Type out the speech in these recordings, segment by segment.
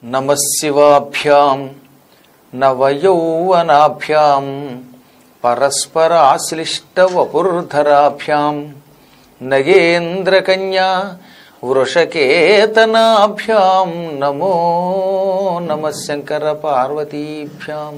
నమశివాభ్యాం నవయౌవనాభ్యాం పరస్పరాశ్లిష్టవపుర్ధరాభ్యాం నగేంద్రకన్యా వృషకేతనాభ్యాం నమో నమ శంకర పార్వతీభ్యాం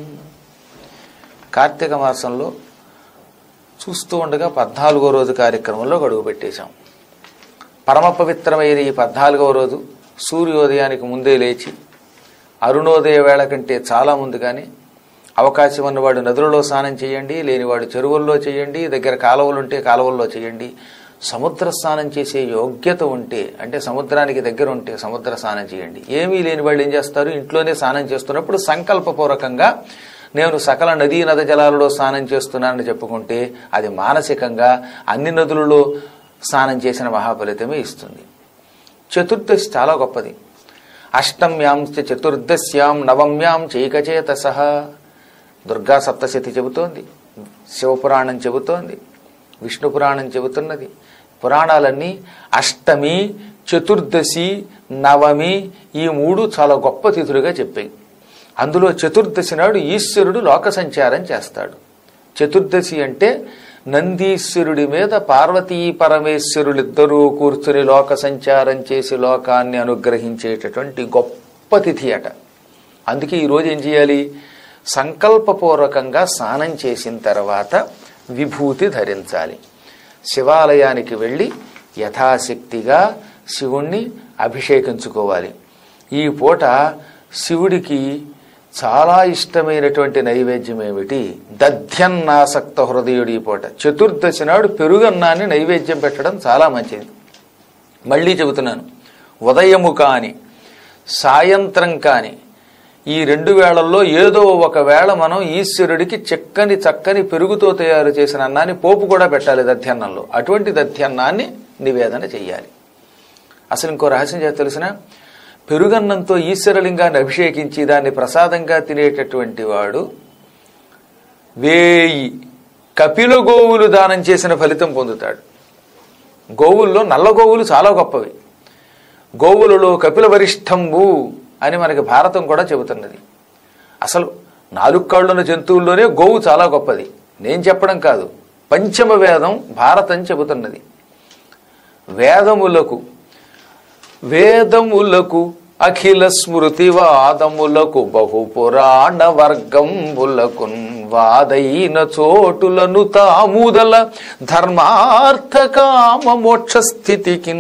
కార్తీక మాసంలో చూస్తూ ఉండగా పద్నాలుగో రోజు కార్యక్రమంలో గడువు పెట్టేశాం పరమ పవిత్రమైన ఈ పద్నాలుగవ రోజు సూర్యోదయానికి ముందే లేచి అరుణోదయ వేళ కంటే చాలా ముందుగానే అవకాశం ఉన్నవాడు నదులలో స్నానం చేయండి లేనివాడు చెరువుల్లో చేయండి దగ్గర కాలువలు ఉంటే కాలువల్లో చేయండి సముద్ర స్నానం చేసే యోగ్యత ఉంటే అంటే సముద్రానికి దగ్గర ఉంటే సముద్ర స్నానం చేయండి ఏమీ లేని వాళ్ళు ఏం చేస్తారు ఇంట్లోనే స్నానం చేస్తున్నప్పుడు సంకల్పపూర్వకంగా నేను సకల నదీ నద జలాలలో స్నానం చేస్తున్నానని చెప్పుకుంటే అది మానసికంగా అన్ని నదులలో స్నానం చేసిన మహాఫలితమే ఇస్తుంది చతుర్దశి చాలా గొప్పది అష్టమ్యాం చ చతుర్దశ్యాం నవమ్యాం చైకచేత సహా దుర్గా సప్తశతి చెబుతోంది శివపురాణం చెబుతోంది విష్ణు పురాణం చెబుతున్నది పురాణాలన్నీ అష్టమి చతుర్దశి నవమి ఈ మూడు చాలా గొప్ప తిథులుగా చెప్పాయి అందులో చతుర్దశి నాడు ఈశ్వరుడు లోక సంచారం చేస్తాడు చతుర్దశి అంటే నందీశ్వరుడి మీద పార్వతీ పరమేశ్వరులిద్దరూ కూర్చుని లోక సంచారం చేసి లోకాన్ని అనుగ్రహించేటటువంటి గొప్ప తిథి అట అందుకే ఈరోజు ఏం చేయాలి సంకల్పపూర్వకంగా స్నానం చేసిన తర్వాత విభూతి ధరించాలి శివాలయానికి వెళ్ళి యథాశక్తిగా శివుణ్ణి అభిషేకించుకోవాలి ఈ పూట శివుడికి చాలా ఇష్టమైనటువంటి నైవేద్యం ఏమిటి దధ్యన్నాసక్త హృదయుడు ఈ పూట చతుర్దశి నాడు పెరుగన్నాన్ని నైవేద్యం పెట్టడం చాలా మంచిది మళ్ళీ చెబుతున్నాను ఉదయము కాని సాయంత్రం కాని ఈ రెండు వేళల్లో ఏదో ఒక వేళ మనం ఈశ్వరుడికి చెక్కని చక్కని పెరుగుతో తయారు చేసిన అన్నాన్ని పోపు కూడా పెట్టాలి దధ్యన్నంలో అటువంటి దధ్యన్నాన్ని నివేదన చెయ్యాలి అసలు ఇంకో రహస్యం చేత తెలిసిన పెరుగన్నంతో ఈశ్వరలింగాన్ని అభిషేకించి దాన్ని ప్రసాదంగా తినేటటువంటి వాడు వేయి కపిల గోవులు దానం చేసిన ఫలితం పొందుతాడు గోవుల్లో నల్ల గోవులు చాలా గొప్పవి గోవులలో కపిల వరిష్టంబు అని మనకి భారతం కూడా చెబుతున్నది అసలు నాలుగు కాళ్ళున్న జంతువుల్లోనే గోవు చాలా గొప్పది నేను చెప్పడం కాదు పంచమ వేదం భారతం చెబుతున్నది వేదములకు వేదములకు అఖిల స్మృతి వాదములకు బహు పురాణ వర్గంబులకు వాదైన చోటులను తాముదల ధర్మార్థ కామ మోక్ష స్థితికి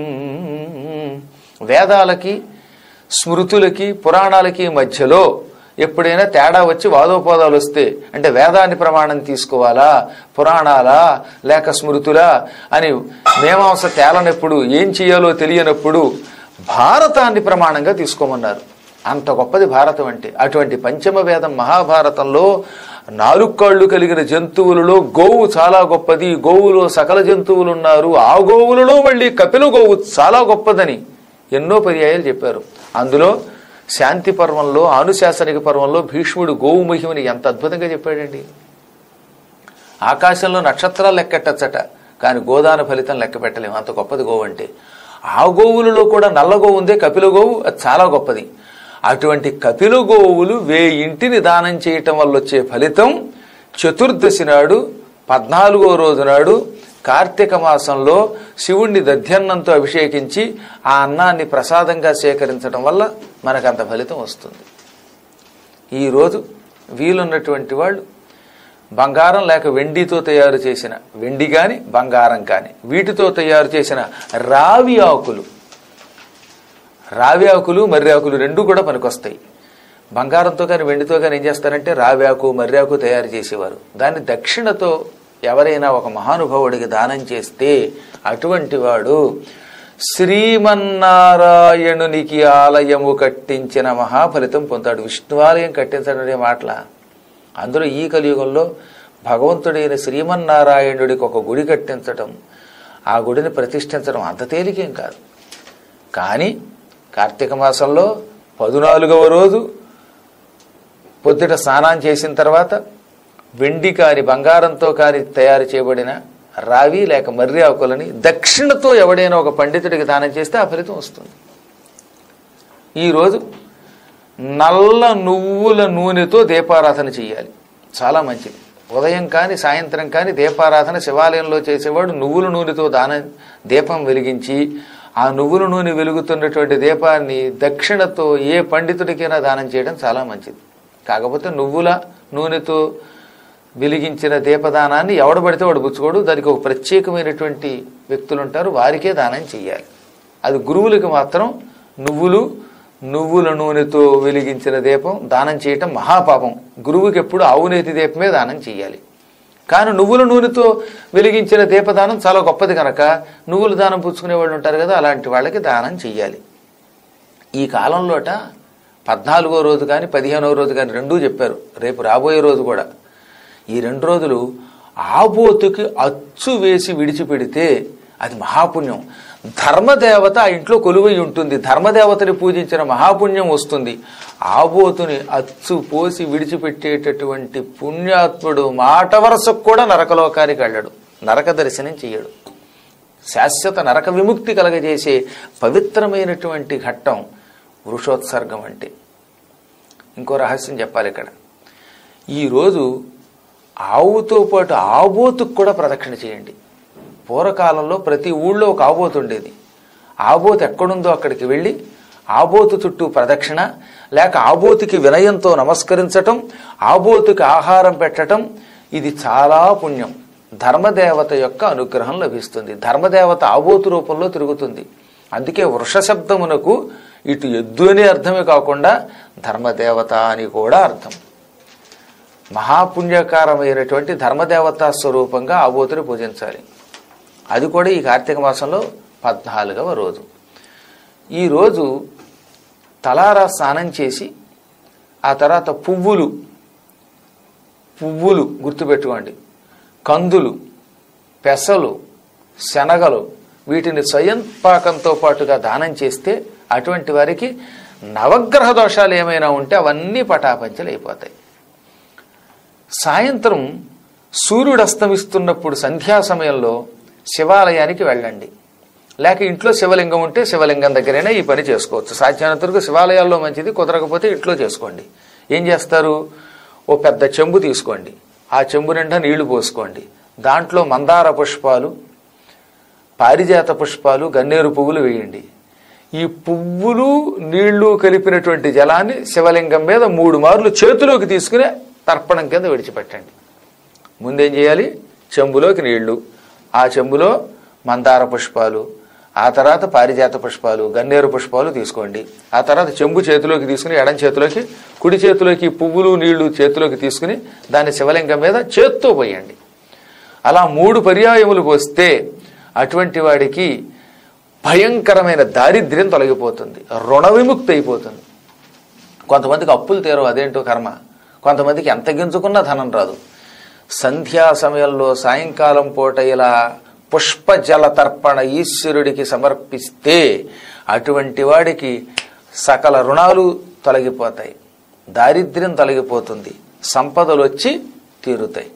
వేదాలకి స్మృతులకి పురాణాలకి మధ్యలో ఎప్పుడైనా తేడా వచ్చి వాదోపాదాలు వస్తే అంటే వేదాన్ని ప్రమాణం తీసుకోవాలా పురాణాలా లేక స్మృతులా అని మేమాంస తేలనప్పుడు ఏం చేయాలో తెలియనప్పుడు భారతాన్ని ప్రమాణంగా తీసుకోమన్నారు అంత గొప్పది భారతం అంటే అటువంటి పంచమ వేదం మహాభారతంలో నాలుగు కాళ్ళు కలిగిన జంతువులలో గోవు చాలా గొప్పది గోవులో సకల జంతువులు ఉన్నారు ఆ గోవులలో మళ్ళీ కపిల గోవు చాలా గొప్పదని ఎన్నో పర్యాయాలు చెప్పారు అందులో శాంతి పర్వంలో ఆనుశాసనిక పర్వంలో భీష్ముడు గోవు మహిమని ఎంత అద్భుతంగా చెప్పాడండి ఆకాశంలో నక్షత్రాలు లెక్కెట్టచ్చట కానీ గోదాన ఫలితం లెక్క పెట్టలేము అంత గొప్పది గోవు అంటే ఆ గోవులలో కూడా నల్ల గోవు ఉందే కపిల గోవు అది చాలా గొప్పది అటువంటి కపిల గోవులు వేయింటిని దానం చేయటం వల్ల వచ్చే ఫలితం చతుర్దశి నాడు పద్నాలుగో రోజు నాడు కార్తీక మాసంలో శివుణ్ణి దధ్యన్నంతో అభిషేకించి ఆ అన్నాన్ని ప్రసాదంగా సేకరించడం వల్ల మనకు అంత ఫలితం వస్తుంది ఈరోజు వీలున్నటువంటి వాళ్ళు బంగారం లేక వెండితో తయారు చేసిన వెండి కానీ బంగారం కానీ వీటితో తయారు చేసిన రావి ఆకులు రావి ఆకులు మర్రి ఆకులు రెండు కూడా పనికొస్తాయి బంగారంతో కానీ వెండితో కానీ ఏం చేస్తారంటే రావి ఆకు మర్రి ఆకు తయారు చేసేవారు దాన్ని దక్షిణతో ఎవరైనా ఒక మహానుభావుడికి దానం చేస్తే అటువంటి వాడు శ్రీమన్నారాయణునికి ఆలయము కట్టించిన మహాఫలితం పొందాడు విష్ణువాలయం కట్టించడం అనే మాటల అందులో ఈ కలియుగంలో భగవంతుడైన శ్రీమన్నారాయణుడికి ఒక గుడి కట్టించటం ఆ గుడిని ప్రతిష్ఠించడం అంత తేలికేం కాదు కానీ కార్తీక మాసంలో పదునాలుగవ రోజు పొద్దుట స్నానం చేసిన తర్వాత వెండి కాని బంగారంతో కాని తయారు చేయబడిన రావి లేక మర్రి ఆకులని దక్షిణతో ఎవడైనా ఒక పండితుడికి దానం చేస్తే ఆ ఫలితం వస్తుంది ఈరోజు నల్ల నువ్వుల నూనెతో దీపారాధన చేయాలి చాలా మంచిది ఉదయం కానీ సాయంత్రం కానీ దీపారాధన శివాలయంలో చేసేవాడు నువ్వుల నూనెతో దాన దీపం వెలిగించి ఆ నువ్వుల నూనె వెలుగుతున్నటువంటి దీపాన్ని దక్షిణతో ఏ పండితుడికైనా దానం చేయడం చాలా మంచిది కాకపోతే నువ్వుల నూనెతో వెలిగించిన దీపదానాన్ని ఎవడు పడితే వాడు పుచ్చుకోడు దానికి ఒక ప్రత్యేకమైనటువంటి వ్యక్తులు ఉంటారు వారికే దానం చెయ్యాలి అది గురువులకు మాత్రం నువ్వులు నువ్వుల నూనెతో వెలిగించిన దీపం దానం చేయటం మహాపాపం గురువుకి ఎప్పుడు ఆవునేతి దీపమే దానం చేయాలి కానీ నువ్వుల నూనెతో వెలిగించిన దీపదానం చాలా గొప్పది కనుక నువ్వుల దానం పుచ్చుకునే వాళ్ళు ఉంటారు కదా అలాంటి వాళ్ళకి దానం చెయ్యాలి ఈ కాలంలోట పద్నాలుగో రోజు కానీ పదిహేనో రోజు కానీ రెండూ చెప్పారు రేపు రాబోయే రోజు కూడా ఈ రెండు రోజులు ఆబోతుకి అచ్చు వేసి విడిచిపెడితే అది మహాపుణ్యం ధర్మదేవత ఆ ఇంట్లో కొలువై ఉంటుంది ధర్మదేవతని పూజించిన మహాపుణ్యం వస్తుంది ఆబోతుని అచ్చు పోసి విడిచిపెట్టేటటువంటి పుణ్యాత్ముడు మాట వరసకు కూడా నరకలోకానికి వెళ్ళడు నరక దర్శనం చెయ్యడు శాశ్వత నరక విముక్తి కలగజేసే పవిత్రమైనటువంటి ఘట్టం వృషోత్సర్గం అంటే ఇంకో రహస్యం చెప్పాలి ఇక్కడ ఈరోజు ఆవుతో పాటు ఆబోతుకు కూడా ప్రదక్షిణ చేయండి పూర్వకాలంలో ప్రతి ఊళ్ళో ఒక ఆబోతు ఉండేది ఆబోతు ఎక్కడుందో అక్కడికి వెళ్ళి ఆబోతు చుట్టూ ప్రదక్షిణ లేక ఆబోతుకి వినయంతో నమస్కరించటం ఆబోతుకి ఆహారం పెట్టటం ఇది చాలా పుణ్యం ధర్మదేవత యొక్క అనుగ్రహం లభిస్తుంది ధర్మదేవత ఆబోతు రూపంలో తిరుగుతుంది అందుకే వృషశబ్దమునకు ఇటు ఎద్దు అనే అర్థమే కాకుండా ధర్మదేవత అని కూడా అర్థం మహాపుణ్యకారమైనటువంటి ధర్మదేవతా స్వరూపంగా ఆబోతుని పూజించాలి అది కూడా ఈ కార్తీక మాసంలో పద్నాలుగవ రోజు ఈ రోజు తలారా స్నానం చేసి ఆ తర్వాత పువ్వులు పువ్వులు గుర్తుపెట్టుకోండి కందులు పెసలు శనగలు వీటిని స్వయం పాకంతో పాటుగా దానం చేస్తే అటువంటి వారికి నవగ్రహ దోషాలు ఏమైనా ఉంటే అవన్నీ పటాపంచలు అయిపోతాయి సాయంత్రం సూర్యుడు అస్తమిస్తున్నప్పుడు సంధ్యా సమయంలో శివాలయానికి వెళ్ళండి లేక ఇంట్లో శివలింగం ఉంటే శివలింగం దగ్గరైనా ఈ పని చేసుకోవచ్చు సాధ్యమైనంత వరకు శివాలయాల్లో మంచిది కుదరకపోతే ఇంట్లో చేసుకోండి ఏం చేస్తారు ఓ పెద్ద చెంబు తీసుకోండి ఆ చెంబు నిండా నీళ్లు పోసుకోండి దాంట్లో మందార పుష్పాలు పారిజాత పుష్పాలు గన్నేరు పువ్వులు వేయండి ఈ పువ్వులు నీళ్లు కలిపినటువంటి జలాన్ని శివలింగం మీద మూడు మార్లు చేతిలోకి తీసుకుని తర్పణం కింద విడిచిపెట్టండి ముందేం చేయాలి చెంబులోకి నీళ్లు ఆ చెంబులో మందార పుష్పాలు ఆ తర్వాత పారిజాత పుష్పాలు గన్నేరు పుష్పాలు తీసుకోండి ఆ తర్వాత చెంబు చేతిలోకి తీసుకుని ఎడం చేతిలోకి కుడి చేతిలోకి పువ్వులు నీళ్లు చేతిలోకి తీసుకుని దాన్ని శివలింగం మీద చేత్తో పోయండి అలా మూడు పర్యాయములు పోస్తే అటువంటి వాడికి భయంకరమైన దారిద్ర్యం తొలగిపోతుంది రుణ విముక్తి అయిపోతుంది కొంతమందికి అప్పులు తీరవు అదేంటో కర్మ కొంతమందికి ఎంత గింజుకున్నా ధనం రాదు సంధ్యా సమయంలో సాయంకాలం పూట ఇలా పుష్పజల తర్పణ ఈశ్వరుడికి సమర్పిస్తే అటువంటి వాడికి సకల రుణాలు తొలగిపోతాయి దారిద్ర్యం తొలగిపోతుంది సంపదలు వచ్చి తీరుతాయి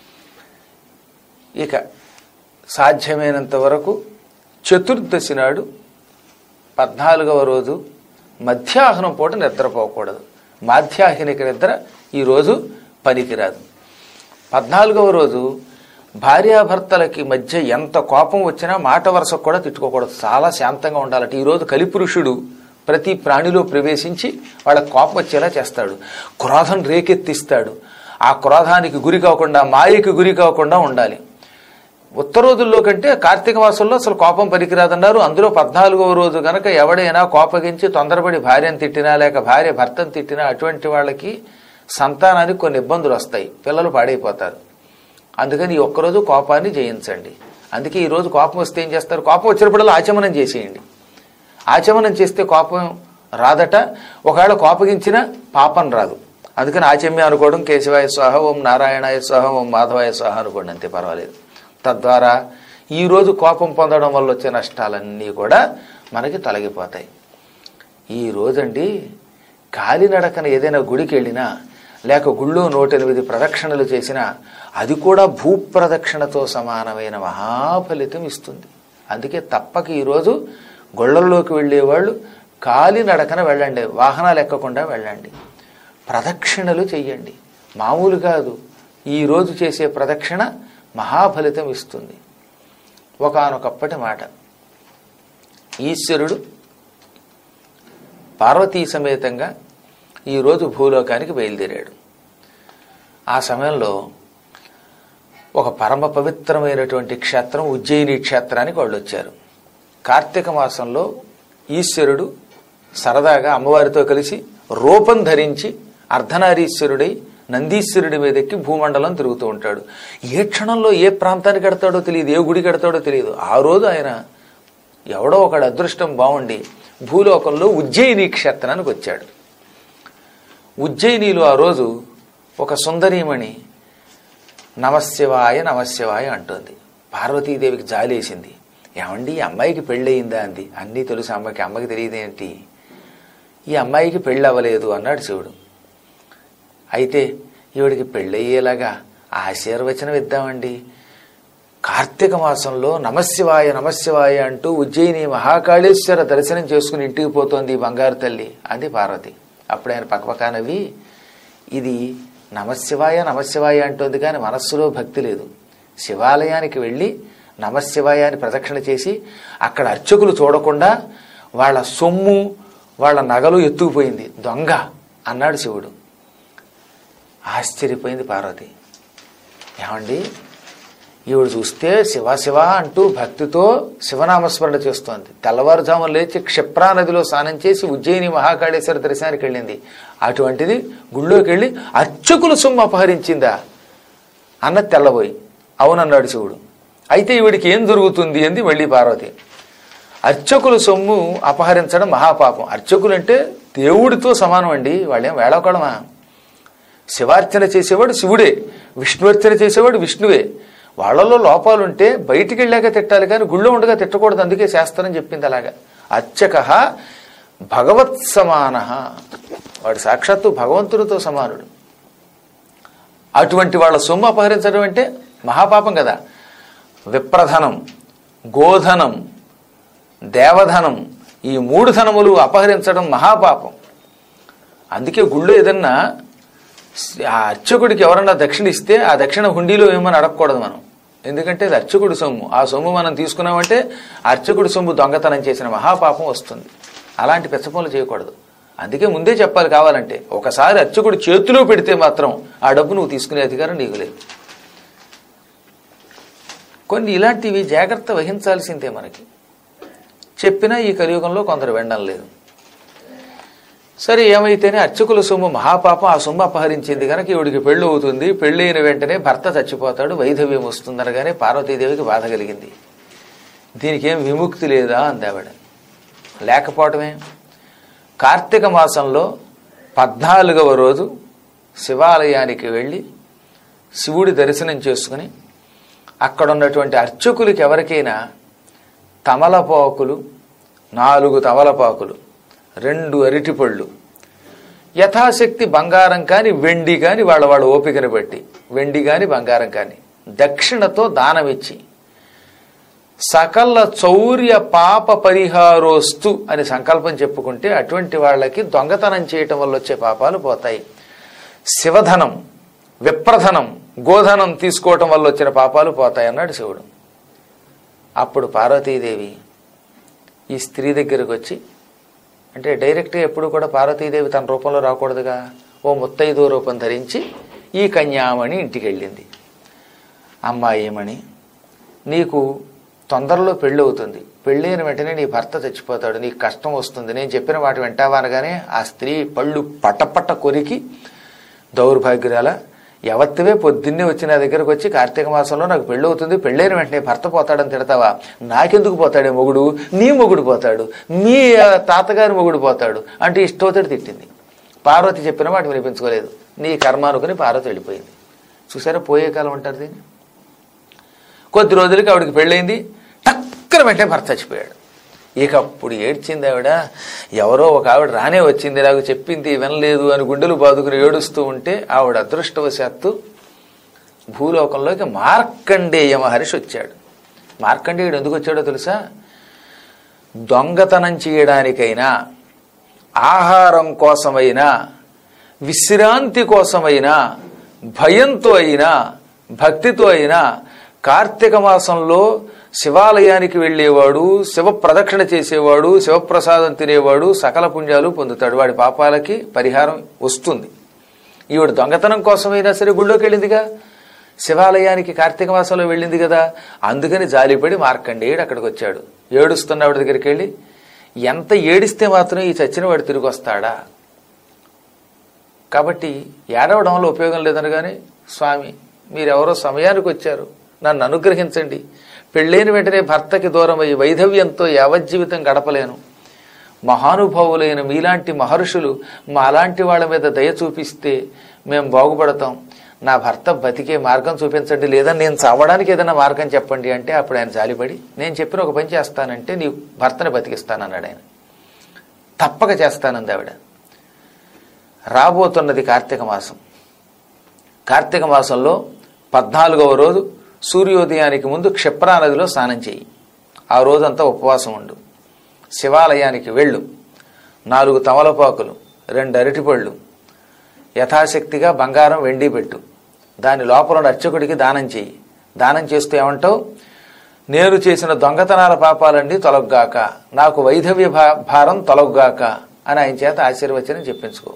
ఇక సాధ్యమైనంత వరకు చతుర్దశి నాడు పద్నాలుగవ రోజు మధ్యాహ్నం పూట నిద్రపోకూడదు మాధ్యాహ్నిక నిద్ర ఈరోజు పనికిరాదు పద్నాలుగవ రోజు భార్యాభర్తలకి మధ్య ఎంత కోపం వచ్చినా మాట వరుసకు కూడా తిట్టుకోకూడదు చాలా శాంతంగా ఉండాలట ఈరోజు కలిపురుషుడు ప్రతి ప్రాణిలో ప్రవేశించి వాళ్ళ కోపం వచ్చేలా చేస్తాడు క్రోధం రేకెత్తిస్తాడు ఆ క్రోధానికి గురి కాకుండా మాయకి గురి కాకుండా ఉండాలి ఉత్తర రోజుల్లో కంటే కార్తీక మాసంలో అసలు కోపం పనికిరాదన్నారు అందులో పద్నాలుగవ రోజు గనక ఎవడైనా కోపగించి తొందరపడి భార్యను తిట్టినా లేక భార్య భర్తను తిట్టినా అటువంటి వాళ్ళకి సంతానానికి కొన్ని ఇబ్బందులు వస్తాయి పిల్లలు పాడైపోతారు అందుకని ఈ ఒక్కరోజు కోపాన్ని జయించండి అందుకే ఈ రోజు కోపం వస్తే ఏం చేస్తారు కోపం వచ్చినప్పుడల్లా ఆచమనం చేసేయండి ఆచమనం చేస్తే కోపం రాదట ఒకవేళ కోపగించినా పాపం రాదు అందుకని ఆచమ్య అనుకోవడం కేశవాయ స్వాహ ఓం నారాయణాయ స్వాహ ఓం మాధవాయ స్వాహ అనుకోండి అంతే పర్వాలేదు తద్వారా ఈరోజు కోపం పొందడం వల్ల వచ్చే నష్టాలన్నీ కూడా మనకి తొలగిపోతాయి ఈ రోజండి కాలినడకన ఏదైనా గుడికి వెళ్ళినా లేక గుళ్ళో నూటెనిమిది ప్రదక్షిణలు చేసినా అది కూడా భూప్రదక్షిణతో సమానమైన మహాఫలితం ఇస్తుంది అందుకే తప్పక ఈరోజు గుళ్ళల్లోకి వెళ్ళేవాళ్ళు కాలి నడకన వెళ్ళండి వాహనాలు ఎక్కకుండా వెళ్ళండి ప్రదక్షిణలు చెయ్యండి మామూలు కాదు ఈ రోజు చేసే ప్రదక్షిణ మహాఫలితం ఇస్తుంది ఒకానొకప్పటి మాట ఈశ్వరుడు పార్వతీ సమేతంగా ఈరోజు భూలోకానికి బయలుదేరాడు ఆ సమయంలో ఒక పరమ పవిత్రమైనటువంటి క్షేత్రం ఉజ్జయిని క్షేత్రానికి వాళ్ళు వచ్చారు కార్తీక మాసంలో ఈశ్వరుడు సరదాగా అమ్మవారితో కలిసి రూపం ధరించి అర్ధనారీశ్వరుడై నందీశ్వరుడి మీద ఎక్కి భూమండలం తిరుగుతూ ఉంటాడు ఏ క్షణంలో ఏ ప్రాంతానికి కడతాడో తెలియదు ఏ గుడి కడతాడో తెలియదు ఆ రోజు ఆయన ఎవడో ఒకడు అదృష్టం బాగుండి భూలోకంలో ఉజ్జయిని క్షేత్రానికి వచ్చాడు ఉజ్జయినిలో ఆ రోజు ఒక సుందరీమణి నమశివాయ నమశివాయ అంటుంది పార్వతీదేవికి జాలేసింది ఏమండి ఈ అమ్మాయికి పెళ్ళయిందా అంది అన్నీ తెలుసు అమ్మకి అమ్మకి తెలియదేంటి ఈ అమ్మాయికి పెళ్ళి అవ్వలేదు అన్నాడు శివుడు అయితే ఈవిడికి పెళ్ళయ్యేలాగా ఆశీర్వచనం ఇద్దామండి కార్తీక మాసంలో నమశివాయ నమశివాయ అంటూ ఉజ్జయిని మహాకాళేశ్వర దర్శనం చేసుకుని ఇంటికి పోతోంది ఈ బంగారు తల్లి అంది పార్వతి అప్పుడు ఆయన పక్కపక్క నవ్వి ఇది నమశివాయ నమశివాయ అంటుంది కానీ మనస్సులో భక్తి లేదు శివాలయానికి వెళ్ళి నమశివాయ అని ప్రదక్షిణ చేసి అక్కడ అర్చకులు చూడకుండా వాళ్ళ సొమ్ము వాళ్ళ నగలు ఎత్తుకుపోయింది దొంగ అన్నాడు శివుడు ఆశ్చర్యపోయింది పార్వతి ఏమండి ఈవిడ చూస్తే శివ శివ అంటూ భక్తితో శివనామస్మరణ చేస్తోంది తెల్లవారుజామున లేచి క్షిప్రా నదిలో స్నానం చేసి ఉజ్జయిని మహాకాళేశ్వర దర్శనానికి వెళ్ళింది అటువంటిది గుళ్ళోకి వెళ్ళి అర్చకులు సొమ్ము అపహరించిందా అన్నది తెల్లబోయి అవునన్నాడు శివుడు అయితే ఈవిడికి ఏం జరుగుతుంది అంది మళ్ళీ పార్వతి అర్చకుల సొమ్ము అపహరించడం మహాపాపం అర్చకులు అంటే దేవుడితో సమానం అండి వాళ్ళేం వేళకోళమా శివార్చన చేసేవాడు శివుడే విష్ణువర్చన చేసేవాడు విష్ణువే వాళ్ళలో లోపాలుంటే బయటికి వెళ్ళాక తిట్టాలి కానీ గుళ్ళో ఉండగా తిట్టకూడదు అందుకే శాస్త్రం చెప్పింది అలాగా అర్చక భగవత్ సమాన వాడు సాక్షాత్తు భగవంతుడితో సమానుడు అటువంటి వాళ్ళ సొమ్ము అపహరించడం అంటే మహాపాపం కదా విప్రధనం గోధనం దేవధనం ఈ మూడు ధనములు అపహరించడం మహాపాపం అందుకే గుళ్ళో ఏదన్నా ఆ అర్చకుడికి ఎవరన్నా దక్షిణ ఇస్తే ఆ దక్షిణ హుండీలో ఏమని అడగకూడదు మనం ఎందుకంటే అది అర్చకుడి సొమ్ము ఆ సొమ్ము మనం తీసుకున్నామంటే ఆ అర్చకుడి సొమ్ము దొంగతనం చేసిన మహాపాపం వస్తుంది అలాంటి పెద్ద పనులు చేయకూడదు అందుకే ముందే చెప్పాలి కావాలంటే ఒకసారి అర్చకుడు చేతిలో పెడితే మాత్రం ఆ డబ్బు నువ్వు తీసుకునే అధికారం నీకు లేదు కొన్ని ఇలాంటివి జాగ్రత్త వహించాల్సిందే మనకి చెప్పినా ఈ కలియుగంలో కొందరు వినడం లేదు సరే ఏమైతేనే అర్చకుల సొమ్ము మహాపాపం ఆ సొమ్ము అపహరించింది కనుక ఈవిడికి పెళ్ళి అవుతుంది పెళ్ళైన వెంటనే భర్త చచ్చిపోతాడు వైధవ్యం వస్తుందనగానే పార్వతీదేవికి బాధ కలిగింది దీనికి ఏం విముక్తి లేదా అంది ఆవిడ లేకపోవటమే కార్తీక మాసంలో పద్నాలుగవ రోజు శివాలయానికి వెళ్ళి శివుడి దర్శనం చేసుకుని అక్కడ ఉన్నటువంటి అర్చకులకి ఎవరికైనా తమలపాకులు నాలుగు తమలపాకులు రెండు అరటిపళ్ళు యథాశక్తి బంగారం కాని వెండి కాని వాళ్ళ వాళ్ళ ఓపికను బట్టి వెండి కాని బంగారం కాని దక్షిణతో దానమిచ్చి సకల చౌర్య పాప పరిహారోస్తు అని సంకల్పం చెప్పుకుంటే అటువంటి వాళ్ళకి దొంగతనం చేయటం వల్ల వచ్చే పాపాలు పోతాయి శివధనం విప్రధనం గోధనం తీసుకోవటం వల్ల వచ్చిన పాపాలు పోతాయి అన్నాడు శివుడు అప్పుడు పార్వతీదేవి ఈ స్త్రీ దగ్గరకు వచ్చి అంటే డైరెక్ట్గా ఎప్పుడు కూడా పార్వతీదేవి తన రూపంలో రాకూడదుగా ఓ ముత్తైదో రూపం ధరించి ఈ కన్యామణి ఇంటికి వెళ్ళింది అమ్మాయిమణి నీకు తొందరలో పెళ్ళి అవుతుంది పెళ్ళైన వెంటనే నీ భర్త చచ్చిపోతాడు నీకు కష్టం వస్తుంది నేను చెప్పిన మాట వింటావా అనగానే ఆ స్త్రీ పళ్ళు పట్టపట్ట కొరికి దౌర్భాగ్యురాల ఎవత్తివే పొద్దున్నే వచ్చి నా దగ్గరకు వచ్చి కార్తీక మాసంలో నాకు పెళ్ళి అవుతుంది పెళ్ళైన వెంటనే భర్త పోతాడని తిడతావా నాకెందుకు పోతాడే మొగుడు నీ మొగుడు పోతాడు మీ ఆ, తాతగారి మొగుడు పోతాడు అంటే ఇష్టోతడి తిట్టింది పార్వతి చెప్పిన మాట వినిపించుకోలేదు నీ కర్మ అనుకుని పార్వతి వెళ్ళిపోయింది చూసారా పోయే కాలం అంటారు దీన్ని కొద్ది రోజులకి ఆవిడకి పెళ్ళైంది టక్కన వెంటనే భర్త చచ్చిపోయాడు ఇక అప్పుడు ఏడ్చింది ఆవిడ ఎవరో ఒక ఆవిడ రానే వచ్చింది నాకు చెప్పింది వినలేదు అని గుండెలు బాదుకుని ఏడుస్తూ ఉంటే ఆవిడ అదృష్టవశాత్తు భూలోకంలోకి మార్కండేయ మహర్షి వచ్చాడు మార్కండేయుడు ఎందుకు వచ్చాడో తెలుసా దొంగతనం చేయడానికైనా ఆహారం కోసమైనా విశ్రాంతి కోసమైనా భయంతో అయినా భక్తితో అయినా కార్తీక మాసంలో శివాలయానికి వెళ్ళేవాడు శివ ప్రదక్షిణ చేసేవాడు శివప్రసాదం తినేవాడు సకల పుణ్యాలు పొందుతాడు వాడి పాపాలకి పరిహారం వస్తుంది ఈవిడ దొంగతనం కోసమైనా సరే గుళ్ళోకి వెళ్ళిందిగా శివాలయానికి కార్తీక మాసంలో వెళ్ళింది కదా అందుకని జాలిపడి మార్కండేయుడు అక్కడికి వచ్చాడు ఏడుస్తున్న ఆవిడ దగ్గరికి వెళ్ళి ఎంత ఏడిస్తే మాత్రం ఈ చచ్చిన వాడు తిరిగి వస్తాడా కాబట్టి ఏడవడం వల్ల ఉపయోగం లేదనగానే స్వామి మీరెవరో సమయానికి వచ్చారు నన్ను అనుగ్రహించండి పెళ్ళైన వెంటనే భర్తకి దూరం అయ్యి వైధవ్యంతో యావజ్జీవితం గడపలేను మహానుభావులైన మీలాంటి మహర్షులు మాలాంటి వాళ్ళ మీద దయ చూపిస్తే మేము బాగుపడతాం నా భర్త బతికే మార్గం చూపించండి లేదా నేను చావడానికి ఏదైనా మార్గం చెప్పండి అంటే అప్పుడు ఆయన జాలిపడి నేను చెప్పిన ఒక పని చేస్తానంటే నీ భర్తని బతికిస్తానన్నాడు ఆయన తప్పక చేస్తానంది ఆవిడ రాబోతున్నది కార్తీక మాసం కార్తీక మాసంలో పద్నాలుగవ రోజు సూర్యోదయానికి ముందు క్షిప్రా నదిలో స్నానం చేయి ఆ రోజంతా ఉపవాసం ఉండు శివాలయానికి వెళ్ళు నాలుగు తమలపాకులు రెండు అరటిపళ్ళు యథాశక్తిగా బంగారం వెండి పెట్టు దాని లోపల ఉన్న అర్చకుడికి దానం చేయి దానం చేస్తూ ఏమంటావు నేను చేసిన దొంగతనాల పాపాలన్నీ తొలగ్గాక నాకు వైధవ్య భా- భారం తొలగ్గాక అని ఆయన చేత ఆశీర్వచనం చెప్పించుకో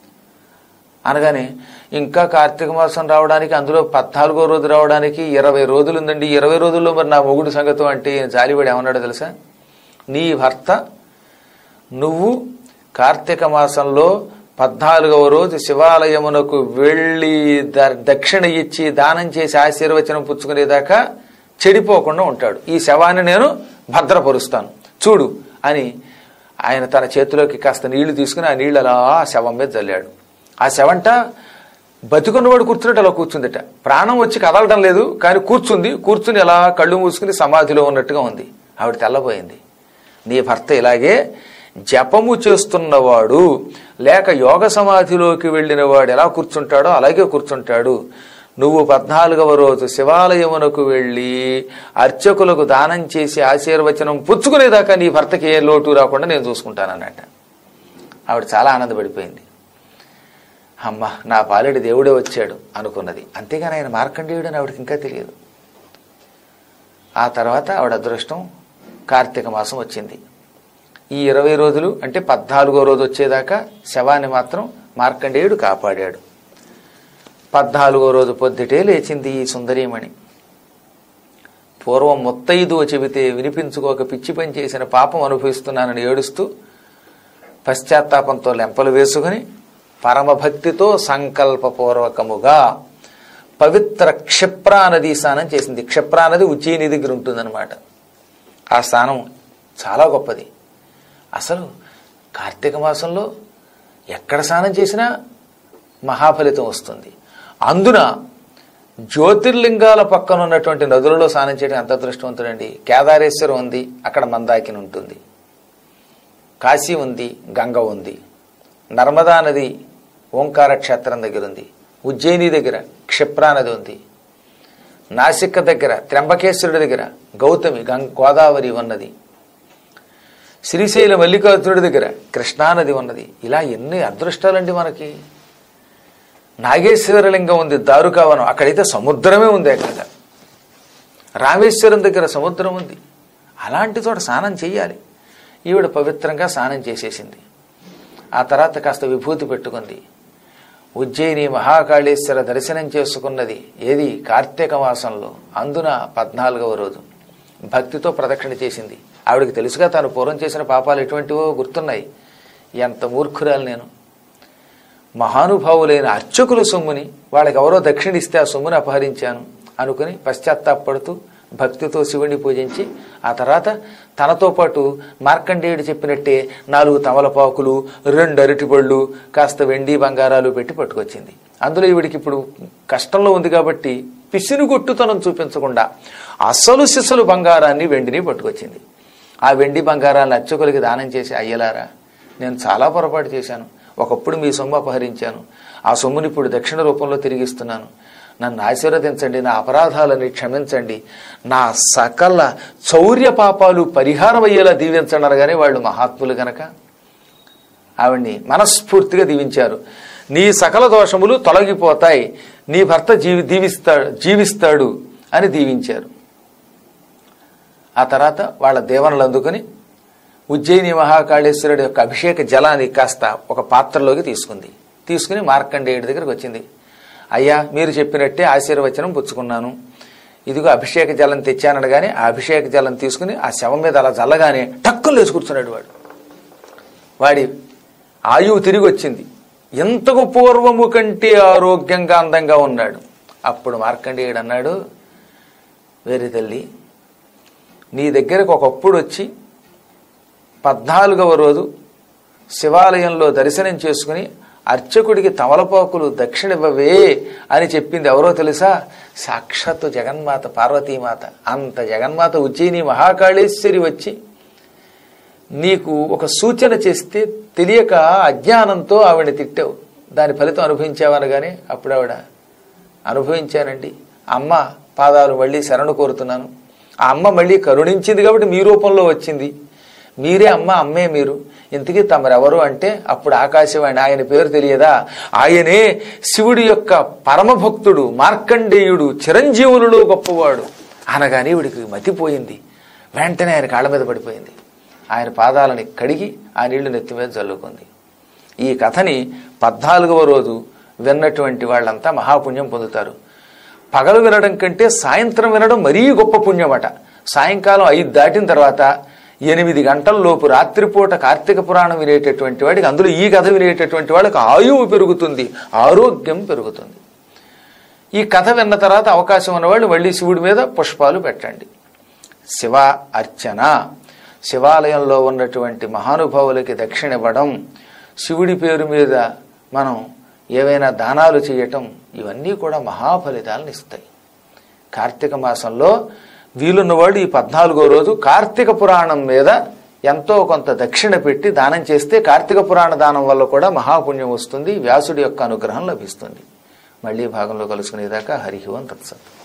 అనగానే ఇంకా కార్తీక మాసం రావడానికి అందులో పద్నాలుగో రోజు రావడానికి ఇరవై రోజులు ఉందండి ఈ ఇరవై రోజుల్లో మరి నా మొగుడు సంగతం అంటే ఈయన జాలిపడి ఏమన్నాడో తెలుసా నీ భర్త నువ్వు కార్తీక మాసంలో పద్నాలుగవ రోజు శివాలయమునకు వెళ్ళి ద- దక్షిణ ఇచ్చి దానం చేసి ఆశీర్వచనం పుచ్చుకునేదాకా చెడిపోకుండా ఉంటాడు ఈ శవాన్ని నేను భద్రపరుస్తాను చూడు అని ఆయన తన చేతిలోకి కాస్త నీళ్లు తీసుకుని ఆ నీళ్ళు అలా ఆ శవం మీద చల్లాడు ఆ శవంట బతికున్నవాడు కూర్చున్నట్టు అలా కూర్చుందిట ప్రాణం వచ్చి కదలడం లేదు కానీ కూర్చుంది కూర్చుని అలా కళ్ళు మూసుకుని సమాధిలో ఉన్నట్టుగా ఉంది ఆవిడ తెల్లబోయింది నీ భర్త ఇలాగే జపము చేస్తున్నవాడు లేక యోగ సమాధిలోకి వెళ్ళిన వాడు ఎలా కూర్చుంటాడో అలాగే కూర్చుంటాడు నువ్వు పద్నాలుగవ రోజు శివాలయమునకు వెళ్ళి అర్చకులకు దానం చేసి ఆశీర్వచనం పుచ్చుకునేదాకా నీ భర్తకి ఏ లోటు రాకుండా నేను చూసుకుంటానన్నట ఆవిడ చాలా ఆనందపడిపోయింది అమ్మ నా పాలెడి దేవుడే వచ్చాడు అనుకున్నది అంతేగాని ఆయన మార్కండేయుడు అని ఆవిడకి ఇంకా తెలియదు ఆ తర్వాత ఆవిడ అదృష్టం కార్తీక మాసం వచ్చింది ఈ ఇరవై రోజులు అంటే పద్నాలుగో రోజు వచ్చేదాకా శవాన్ని మాత్రం మార్కండేయుడు కాపాడాడు పద్నాలుగో రోజు పొద్దుటే లేచింది ఈ సుందరీమణి పూర్వం ముత్తైదువ చెబితే వినిపించుకోక పిచ్చి పని చేసిన పాపం అనుభవిస్తున్నానని ఏడుస్తూ పశ్చాత్తాపంతో లెంపలు వేసుకుని పరమభక్తితో సంకల్పపూర్వకముగా పవిత్ర క్షిప్రా నది స్నానం చేసింది క్షిప్రా నది ఉజ్జయిని దగ్గర ఉంటుందన్నమాట ఆ స్నానం చాలా గొప్పది అసలు కార్తీక మాసంలో ఎక్కడ స్నానం చేసినా మహాఫలితం వస్తుంది అందున జ్యోతిర్లింగాల పక్కన ఉన్నటువంటి నదులలో స్నానం చేయడం ఎంత అదృష్టవంతుడండి కేదారేశ్వరం ఉంది అక్కడ మందాకిని ఉంటుంది కాశీ ఉంది గంగ ఉంది నర్మదా నది ఓంకార క్షేత్రం దగ్గర ఉంది ఉజ్జయిని దగ్గర క్షిప్రా నది ఉంది నాసిక్ దగ్గర త్ర్యంబకేశ్వరుడి దగ్గర గౌతమి గంగ గోదావరి ఉన్నది శ్రీశైల మల్లికార్జునుడి దగ్గర కృష్ణానది ఉన్నది ఇలా ఎన్ని అదృష్టాలండి మనకి నాగేశ్వరలింగం ఉంది దారుకావనం అక్కడైతే సముద్రమే ఉంది అక్కడ రామేశ్వరం దగ్గర సముద్రం ఉంది అలాంటి చోట స్నానం చేయాలి ఈవిడ పవిత్రంగా స్నానం చేసేసింది ఆ తర్వాత కాస్త విభూతి పెట్టుకుంది ఉజ్జయిని మహాకాళేశ్వర దర్శనం చేసుకున్నది ఏది కార్తీక మాసంలో అందున పద్నాలుగవ రోజు భక్తితో ప్రదక్షిణ చేసింది ఆవిడకి తెలుసుగా తాను పూర్వం చేసిన పాపాలు ఎటువంటివో గుర్తున్నాయి ఎంత మూర్ఖురాలు నేను మహానుభావులైన అర్చకుల సొమ్ముని వాళ్ళకి ఎవరో దక్షిణ ఇస్తే ఆ సొమ్ముని అపహరించాను అనుకుని పశ్చాత్తాపడుతూ భక్తితో శివుణ్ణి పూజించి ఆ తర్వాత తనతో పాటు మార్కండేయుడు చెప్పినట్టే నాలుగు తమలపాకులు రెండు అరటిపళ్ళు కాస్త వెండి బంగారాలు పెట్టి పట్టుకొచ్చింది అందులో ఈవిడికి ఇప్పుడు కష్టంలో ఉంది కాబట్టి పిసిని కొట్టుతనం చూపించకుండా అసలు సిసలు బంగారాన్ని వెండిని పట్టుకొచ్చింది ఆ వెండి బంగారాన్ని అర్చకులకి దానం చేసి అయ్యలారా నేను చాలా పొరపాటు చేశాను ఒకప్పుడు మీ సొమ్ము అపహరించాను ఆ సొమ్ముని ఇప్పుడు దక్షిణ రూపంలో తిరిగిస్తున్నాను నన్ను ఆశీర్వదించండి నా అపరాధాలని క్షమించండి నా సకల చౌర్య పాపాలు పరిహారం అయ్యేలా దీవించండి అనగానే వాళ్ళు మహాత్ములు గనక ఆవిడ్ని మనస్ఫూర్తిగా దీవించారు నీ సకల దోషములు తొలగిపోతాయి నీ భర్త జీవి దీవిస్తాడు జీవిస్తాడు అని దీవించారు ఆ తర్వాత వాళ్ళ దేవనలు అందుకుని ఉజ్జయిని మహాకాళేశ్వరుడి యొక్క అభిషేక జలాన్ని కాస్త ఒక పాత్రలోకి తీసుకుంది తీసుకుని మార్కండేయుడి దగ్గరికి వచ్చింది అయ్యా మీరు చెప్పినట్టే ఆశీర్వచనం పుచ్చుకున్నాను ఇదిగో అభిషేక జలం తెచ్చానడగానే ఆ అభిషేక జలం తీసుకుని ఆ శవం మీద అలా చల్లగానే టక్కులు లేచి కూర్చున్నాడు వాడు వాడి ఆయువు తిరిగి వచ్చింది ఎంతకు పూర్వము కంటే ఆరోగ్యంగా అందంగా ఉన్నాడు అప్పుడు మార్కండేయుడు అన్నాడు వేరే తల్లి నీ దగ్గరకు ఒకప్పుడు వచ్చి పద్నాలుగవ రోజు శివాలయంలో దర్శనం చేసుకుని అర్చకుడికి తమలపాకులు దక్షిణివ్వవే అని చెప్పింది ఎవరో తెలుసా సాక్షాత్తు జగన్మాత పార్వతీమాత అంత జగన్మాత ఉజ్జయిని మహాకాళేశ్వరి వచ్చి నీకు ఒక సూచన చేస్తే తెలియక అజ్ఞానంతో ఆవిడ తిట్టావు దాని ఫలితం అనుభవించావనగానే అప్పుడు ఆవిడ అనుభవించానండి అమ్మ పాదాలు మళ్ళీ శరణు కోరుతున్నాను ఆ అమ్మ మళ్ళీ కరుణించింది కాబట్టి మీ రూపంలో వచ్చింది మీరే అమ్మ అమ్మే మీరు ఇంతకీ తమరెవరు అంటే అప్పుడు ఆకాశవాణి ఆయన పేరు తెలియదా ఆయనే శివుడి యొక్క పరమభక్తుడు మార్కండేయుడు చిరంజీవులలో గొప్పవాడు అనగానే వీడికి మతిపోయింది వెంటనే ఆయన కాళ్ళ మీద పడిపోయింది ఆయన పాదాలని కడిగి ఆ నీళ్లు నెత్తి మీద జల్లుకుంది ఈ కథని పద్నాలుగవ రోజు విన్నటువంటి వాళ్ళంతా మహాపుణ్యం పొందుతారు పగలు వినడం కంటే సాయంత్రం వినడం మరీ గొప్ప పుణ్యమట సాయంకాలం ఐదు దాటిన తర్వాత ఎనిమిది గంటల లోపు రాత్రిపూట కార్తీక పురాణం వినేటటువంటి వాడికి అందులో ఈ కథ వినేటటువంటి వాళ్ళకి ఆయువు పెరుగుతుంది ఆరోగ్యం పెరుగుతుంది ఈ కథ విన్న తర్వాత అవకాశం ఉన్నవాళ్ళు మళ్ళీ శివుడి మీద పుష్పాలు పెట్టండి శివ అర్చన శివాలయంలో ఉన్నటువంటి మహానుభావులకి దక్షిణ ఇవ్వడం శివుడి పేరు మీద మనం ఏవైనా దానాలు చేయటం ఇవన్నీ కూడా మహాఫలితాలను ఇస్తాయి కార్తీక మాసంలో వీలున్నవాడు ఈ పద్నాలుగో రోజు కార్తీక పురాణం మీద ఎంతో కొంత దక్షిణ పెట్టి దానం చేస్తే కార్తీక పురాణ దానం వల్ల కూడా మహాపుణ్యం వస్తుంది వ్యాసుడి యొక్క అనుగ్రహం లభిస్తుంది మళ్ళీ భాగంలో కలుసుకునేదాకా హరి ఓం తత్సత్